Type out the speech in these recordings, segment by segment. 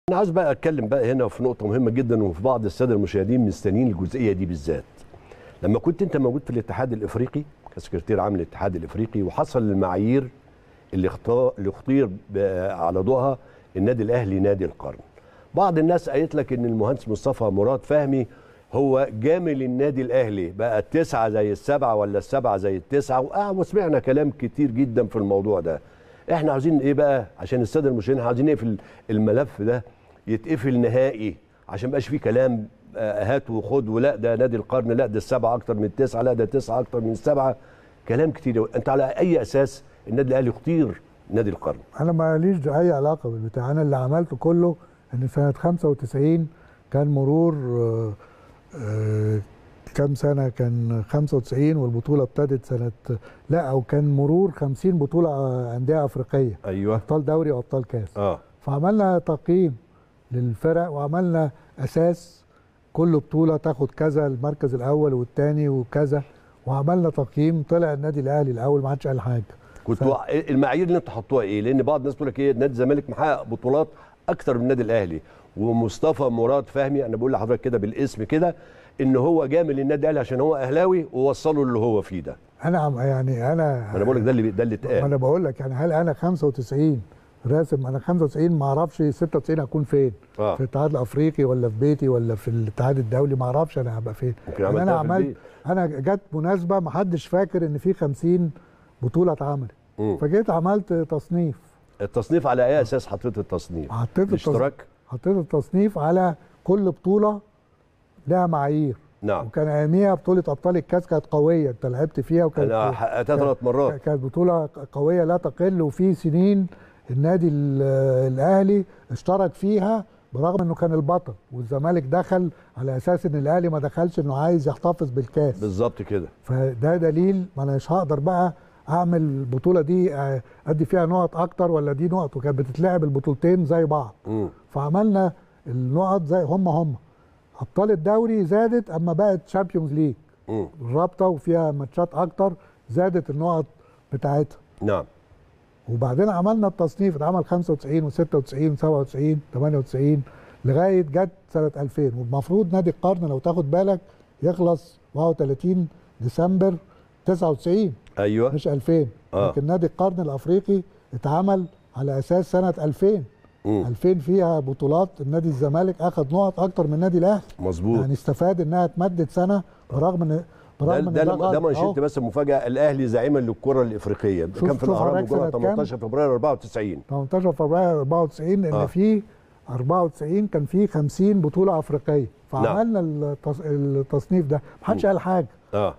انا عايز بقى اتكلم بقى هنا في نقطه مهمه جدا وفي بعض الساده المشاهدين مستنيين الجزئيه دي بالذات لما كنت انت موجود في الاتحاد الافريقي كسكرتير عام الاتحاد الافريقي وحصل المعايير اللي اختار اللي اختير ب- على ضوءها النادي الاهلي نادي القرن بعض الناس قالت لك ان المهندس مصطفى مراد فهمي هو جامل النادي الاهلي بقى التسعه زي السبعه ولا السبعه زي التسعه وقع- وسمعنا كلام كتير جدا في الموضوع ده احنا عاوزين ايه بقى عشان الساده المشاهدين عاوزين نقفل الملف ده يتقفل نهائي عشان مبقاش فيه كلام آه، هات وخد ولا ده نادي القرن لا ده السبعه اكتر من التسعه لا ده التسعه اكتر من السبعه كلام كتير أوي. انت على اي اساس النادي الاهلي يختير نادي القرن انا ماليش اي علاقه بالبتاع انا اللي عملته كله ان سنه 95 كان مرور آه، آه، كام سنه كان 95 والبطوله ابتدت سنه لا او كان مرور 50 بطوله آه، انديه افريقيه ايوه ابطال دوري وابطال كاس اه فعملنا تقييم للفرق وعملنا اساس كل بطوله تاخد كذا المركز الاول والثاني وكذا وعملنا تقييم طلع النادي الاهلي الاول ما حدش قال حاجه كنت ف- ف... المعايير اللي انت حطوها ايه لان بعض الناس بتقول لك ايه نادي الزمالك محقق بطولات اكتر من النادي الاهلي ومصطفى مراد فهمي انا بقول لحضرتك كده بالاسم كده ان هو جامل النادي الاهلي عشان هو اهلاوي ووصله اللي هو فيه ده انا عم- يعني انا انا بقول لك ده اللي ده اللي ما اتقال انا بقول لك يعني هل انا 95 راسم انا 95 ما اعرفش 96 هكون فين اه في الاتحاد الافريقي ولا في بيتي ولا في الاتحاد الدولي ما اعرفش انا هبقى فين يمكن يعني انا عملتها في عملت البيت. انا جت مناسبه ما حدش فاكر ان في 50 بطوله اتعملت مم. فجيت عملت تصنيف التصنيف على اي اساس حطيت التصنيف حطيت التص- الاشتراك حطيت التصنيف على كل بطوله لها معايير نعم وكان اياميها بطوله ابطال الكاس كانت قويه انت لعبت فيها وكانت انا حققتها ثلاث مرات كانت بطولة قوية لا تقل وفي سنين النادي ال- الأهلي اشترك فيها برغم انه كان البطل والزمالك دخل على اساس ان الاهلي ما دخلش انه عايز يحتفظ بالكاس بالظبط كده فده دليل ما انا مش هقدر بقى اعمل البطوله دي آه، ادي فيها نقط اكتر ولا دي نقط وكانت بتتلعب البطولتين زي بعض مم. فعملنا النقط زي هم هم ابطال الدوري زادت اما بقت شامبيونز ليج مم. الرابطه وفيها ماتشات اكتر زادت النقط بتاعتها نعم وبعدين عملنا التصنيف اتعمل 95 و96 و97 98 لغايه جت سنه 2000 والمفروض نادي القرن لو تاخد بالك يخلص 31 ديسمبر 99 ايوه مش 2000 آه. لكن نادي القرن الافريقي اتعمل على اساس سنه 2000 مم. 2000 فيها بطولات النادي الزمالك اخذ نقط اكتر من النادي الاهلي مظبوط يعني استفاد انها اتمدد سنه برغم ان ده برغم ان ده ده ده غلط. ما أهو. شلت بس المفاجاه الاهلي زعيما للكره الافريقيه شوف- كان في شوف الاهرام حضرتك الجمعه سنة كام؟ 18 فبراير 94 18 فبراير 94 ان آه. آه. في 94 كان في 50 بطوله افريقيه فعملنا التص... التصنيف ده محدش قال حاجه اه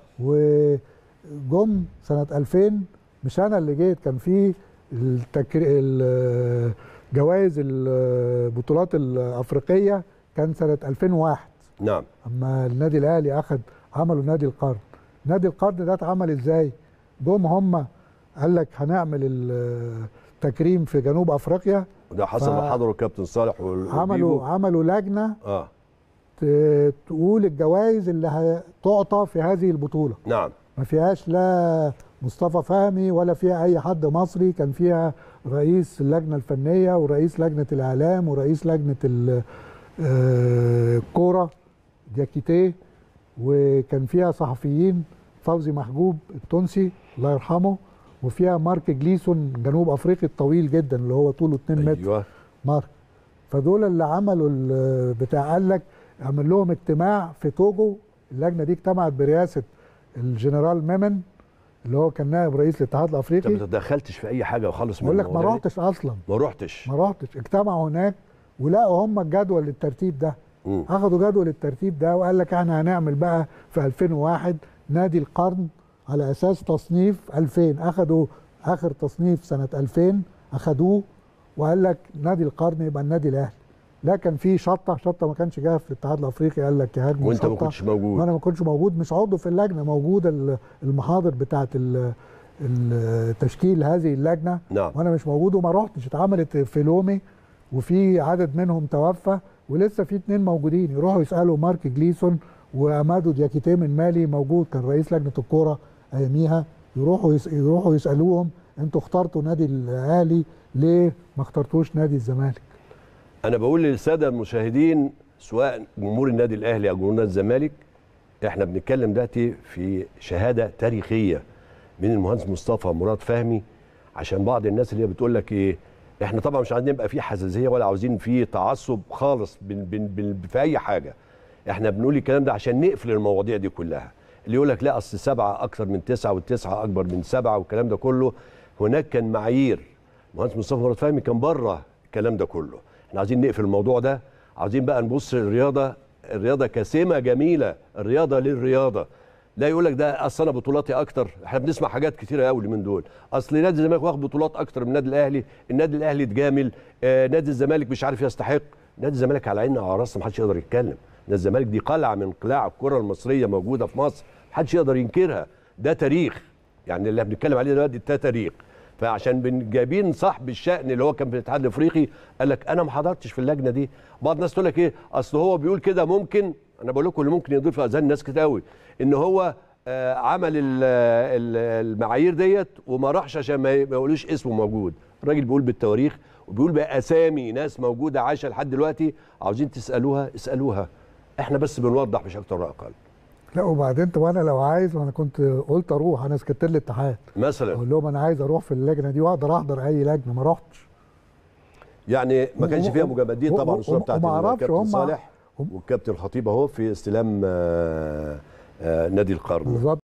وجم سنه 2000 مش انا اللي جيت كان في التكر... ال- جوائز البطولات الافريقيه كان سنه 2001 نعم اما النادي الاهلي اخذ عملوا نادي القرن نادي القرن ده اتعمل ازاي جم هم قال لك هنعمل التكريم في جنوب افريقيا وده حصل ف- اللي حضره الكابتن صالح وال- عملوا وبيبو. عملوا لجنه اه ت- تقول الجوائز اللي هتعطى في هذه البطوله نعم ما فيهاش لا مصطفى فهمي ولا فيها اي حد مصري كان فيها رئيس اللجنه الفنيه ورئيس لجنه الاعلام ورئيس لجنه ال- آه، الكوره دياكيتيه وكان فيها صحفيين فوزي محجوب التونسي الله يرحمه وفيها مارك جليسون جنوب افريقي الطويل جدا اللي هو طوله 2 متر ايوه مارك فدول اللي عملوا ال- بتاع قال لك عمل لهم اجتماع في توجو اللجنه دي اجتمعت برئاسه الجنرال ميمن اللي هو كان نائب رئيس الاتحاد انت ما الافريقي تدخلتش في اي حاجه خالص من بقول لك ما المواضيع دي؟ رحتش اصلا ما رحتش ما رحتش اجتمعوا هناك ولقوا هم الجدول الترتيب ده مم. اخدوا جدول الترتيب ده وقال لك احنا هنعمل بقى في 2001 نادي القرن على اساس تصنيف 2000 اخدوا اخر تصنيف سنه 2000 اخدوه وقال لك نادي القرن يبقى النادي الاهلي لا كان في شطه شطه ما كانش جايه في الاتحاد الافريقي قال لك يا هاجم وانت ما شطة. كنتش موجود وانا ما كنتش موجود مش عضو في اللجنه موجوده ال- المحاضر بتاعه ال- ال- تشكيل هذه اللجنه نعم وانا مش موجود وما رحتش اتعملت في لومي وفي عدد منهم توفى ولسه في اتنين موجودين يروحوا يسالوا مارك جليسون وامادو دياكيتيه من مالي موجود كان رئيس لجنه الكوره اياميها يروحوا يس... يروحوا يسالوهم انتوا اخترتوا نادي الاهلي ليه ما اخترتوش نادي الزمالك انا بقول للساده المشاهدين سواء جمهور النادي الاهلي او جمهور نادي الزمالك احنا بنتكلم دلوقتي في شهاده تاريخيه من المهندس مصطفى مراد فهمي عشان بعض الناس اللي هي بتقول لك ايه احنا طبعا مش عايزين يبقى في حساسيه ولا عاوزين في تعصب خالص بن بن بن في اي حاجه احنا بنقول الكلام ده عشان نقفل المواضيع دي كلها اللي يقول لك لا اصل سبعه اكثر من تسعه والتسعه اكبر من سبعه والكلام ده كله هناك كان معايير مهندس مصطفى مراد فهمي كان بره الكلام ده كله احنا عايزين نقفل الموضوع ده عايزين بقى نبص للرياضه الرياضه كسمه جميله الرياضه للرياضه لا يقول لك ده اصل انا بطولاتي اكتر احنا بنسمع حاجات كتيره قوي من دول اصل نادي الزمالك واخد بطولات اكتر من النادي الاهلي النادي الاهلي اتجامل آه نادي الزمالك مش عارف يستحق نادي الزمالك على عيننا وعلى راسنا محدش يقدر يتكلم نادي الزمالك دي قلعه من قلاع الكره المصريه موجوده في مصر محدش يقدر ينكرها ده تاريخ يعني اللي بنتكلم عليه دلوقتي ده تاريخ فعشان بن- جايبين صاحب الشأن اللي هو كان في الاتحاد الافريقي قال لك انا ما حضرتش في اللجنه دي بعض الناس تقول لك ايه اصل هو بيقول كده ممكن انا بقول لكم اللي ممكن يضيف في اذهان الناس كتير قوي ان هو آه، عمل ال- ال- المعايير ديت وما راحش عشان ما ي- ما يقولوش اسمه موجود الراجل بيقول بالتواريخ وبيقول باسامي ناس موجوده عايشه لحد دلوقتي عاوزين تسالوها اسالوها احنا بس بنوضح مش اكتر ولا اقل لا وبعدين طب انا لو عايز وانا كنت قلت اروح انا سكرتير الاتحاد مثلا اقول لهم انا عايز اروح في اللجنه دي واقدر احضر اي لجنه ما رحتش يعني ما كانش وم- فيها وم- مجامدين طبعا وم- الصوره وم- بتاعت وما أعرفش الكابتن هم- صالح هم- والكابتن الخطيب اهو في استلام آه، آه، نادي القرن بالظبط